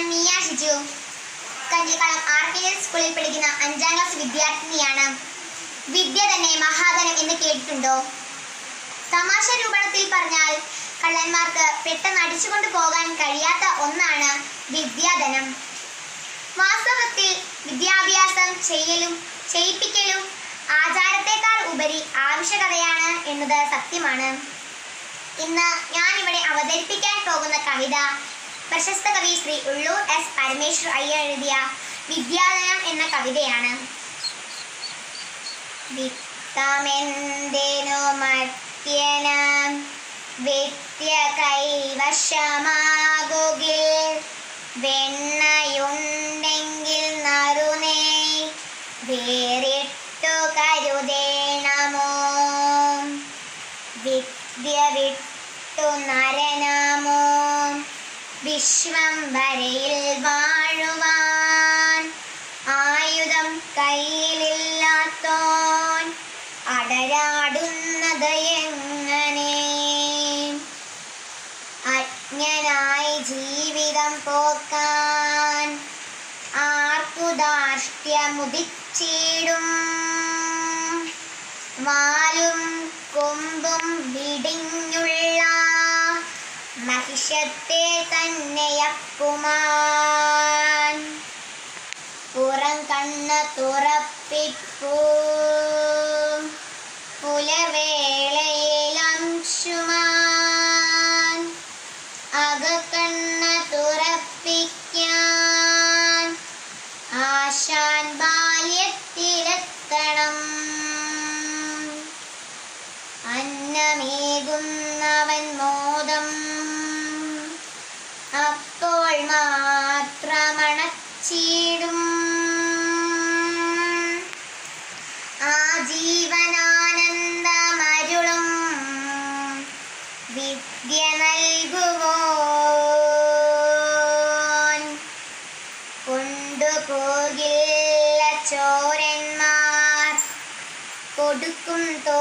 Miya Shiju Kanjikkalam R K S സ്കൂളിൽ പഠിക്കുന്ന അഞ്ചാം ക്ലാസ് വിദ്യാർത്ഥിനിയാണ് വിദ്യ തന്നെ മഹാധനം എന്ന് കേട്ടിട്ടുണ്ടോ തമാശ രൂപണത്തിൽ പറഞ്ഞാൽ കള്ളന്മാർക്ക് പെട്ടെന്ന് അടിച്ചുകൊണ്ട് പോകാൻ കഴിയാത്ത ഒന്നാണ് വിദ്യാധനം വാസ്തവത്തിൽ വിദ്യാഭ്യാസം ചെയ്യലും ചെയ്യിപ്പിക്കലും ആചാരത്തെക്കാൾ ഉപരി ആവശ്യകതയാണ് എന്നത് സത്യമാണ് ഇന്ന് ഞാൻ ഇവിടെ അവതരിപ്പിക്കാൻ പോകുന്ന കവിത പ്രശസ്ത കവി ശ്രീ ഉള്ളൂർ എസ് പരമേശ്വർ അയ്യർ എഴുതിയ വിദ്യാധനം എന്ന കവിതയാണ് വിത്തമെന്തിനു മർത്യനം വിദ്യ കൈവശമാകുകിൽ വെണ്ണയുണ്ടെങ്കിൽ നറുനേ വേറിട്ടു കരുതേണമോ വിദ്യ വിട്ടു നരനാമോ വിശ്വം വരയിൽ വാഴുവാൻ ആയുധം കയ്യിലില്ലാത്തോൻ അടരാടുന്നത് എങ്ങനെ അജ്ഞനായി ജീവിതം പോക്കാൻ ആർക്കു ധാർഷ്ട്യമുദിച്ചിടും വാലും കൊമ്പും വിടിഞ്ഞുള്ള മഹിഷത്തെ തന്നെയപ്പുമാൻ പുറം കണ്ണ് തുറപ്പിപ്പൂ പുലവേളയിലംശുമാൻ അകക്കണ്ണ് തുറപ്പിക്കാൻ ആശാൻ ബാല്യത്തിലെത്തണം അന്നമേകുന്നവൻ മോദം അപ്പോൾ മാത്രമണച്ചിടും ആ ജീവനാനന്ദമരുളും വിദ്യ നൽകുവോൻ കൊണ്ടുപോകില്ല ചോരന്മാർ കൊടുക്കും